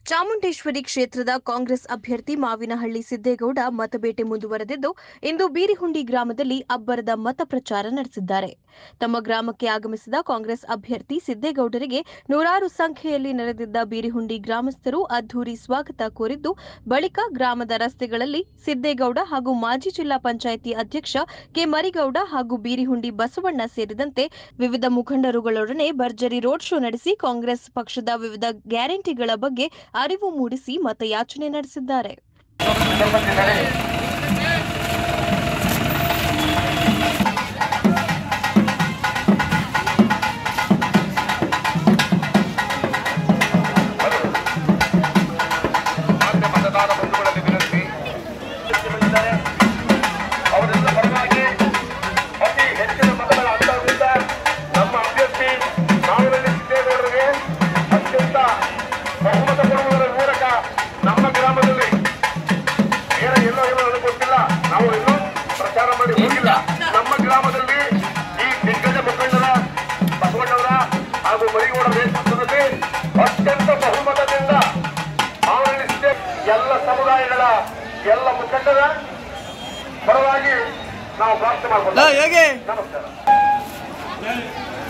ಚಾಮುಂಡೇಶ್ವರಿ ಕ್ಷೇತ್ರದ ಕಾಂಗ್ರೆಸ್ ಅಭ್ಯರ್ಥಿ ಮಾವಿನಹಳ್ಳಿ ಸಿದ್ದೇಗೌಡ ಮತಬೇಟೆ ಮುಂದುವರೆದಿದ್ದು ಇಂದು ಬೀರಿಹುಂಡಿ ಗ್ರಾಮದಲ್ಲಿ ಅಬ್ಬರದ ಮತ ಪ್ರಚಾರ ನಡೆಸಿದ್ದಾರೆ ತಮ್ಮ ಗ್ರಾಮಕ್ಕೆ ಆಗಮಿಸಿದ ಕಾಂಗ್ರೆಸ್ ಅಭ್ಯರ್ಥಿ ಸಿದ್ದೇಗೌಡರಿಗೆ ನೂರಾರು ಸಂಖ್ಯೆಯಲ್ಲಿ ನೆರೆದಿದ್ದ ಬೀರಿಹುಂಡಿ ಗ್ರಾಮಸ್ಥರು ಅದ್ದೂರಿ ಸ್ವಾಗತ ಕೋರಿದ್ದು ಬಳಿಕ ಗ್ರಾಮದ ರಸ್ತೆಗಳಲ್ಲಿ ಸಿದ್ದೇಗೌಡ ಹಾಗೂ ಮಾಜಿ ಜಿಲ್ಲಾ ಪಂಚಾಯಿತಿ ಅಧ್ಯಕ್ಷ ಕೆ ಮರಿಗೌಡ ಹಾಗೂ ಬೀರಿಹುಂಡಿ ಬಸವಣ್ಣ ಸೇರಿದಂತೆ ವಿವಿಧ ಮುಖಂಡರುಗಳೊಡನೆ ಭರ್ಜರಿ ರೋಡ್ ಶೋ ನಡೆಸಿ ಕಾಂಗ್ರೆಸ್ ಪಕ್ಷದ ವಿವಿಧ ಗ್ಯಾರಂಟಿಗಳ ಬಗ್ಗೆ ಅರಿವು ಮೂಡಿಸಿ ಮತಯಾಚನೆ ನಡೆಸಿದ್ದಾರೆ ಮಾನ್ಯ ಮತದಾರ ಬಂಧುಗಳಲ್ಲಿ ವಿನಂತಿ ಬಂದಿದ್ದಾರೆ. ಅವರಿಂದ ಪರವಾಗಿ ಅತಿ ಹೆಚ್ಚಿನ ಮತಗಳ ಅಂತರದಿಂದ ನಮ್ಮ ಅಭ್ಯರ್ಥಿ ಮಾವಿನಹಳ್ಳಿ ಸಿದ್ದೇಗೌಡರಿಗೆ ಅತ್ಯಂತ ಬಹುಮತ ಕೊಡುವುದರ ಮೂಲಕ ನಮ್ಮ ಗ್ರಾಮದಲ್ಲಿ ಬೇರೆ ಎಲ್ಲೋ ಎಲ್ಲೋ ನನಗೆ ಗೊತ್ತಿಲ್ಲ ನಾವು ಇನ್ನೂ ಪ್ರಚಾರ ಮಾಡಿ ಹೋಗಿಲ್ಲ ನಮ್ಮ ಗ್ರಾಮದಲ್ಲಿ ಈ ದಿಗ್ಗಜ ಮುಖಂಡರ ಬಸವಣ್ಣವರ ಹಾಗೂ ಮರಿಗೌಡ ನೇತೃತ್ವದಲ್ಲಿ ಅತ್ಯಂತ ಬಹುಮತದಿಂದ ಮಾವನಹಳ್ಳಿ ಸಿದ್ದೆ ಎಲ್ಲ ಸಮುದಾಯಗಳ ಎಲ್ಲ ಮುಖಂಡರ ಪರವಾಗಿ ನಾವು ಪ್ರಾರ್ಥನೆ ಮಾಡ್ಬೋದು ಹೇಗೆ ನಮಸ್ಕಾರ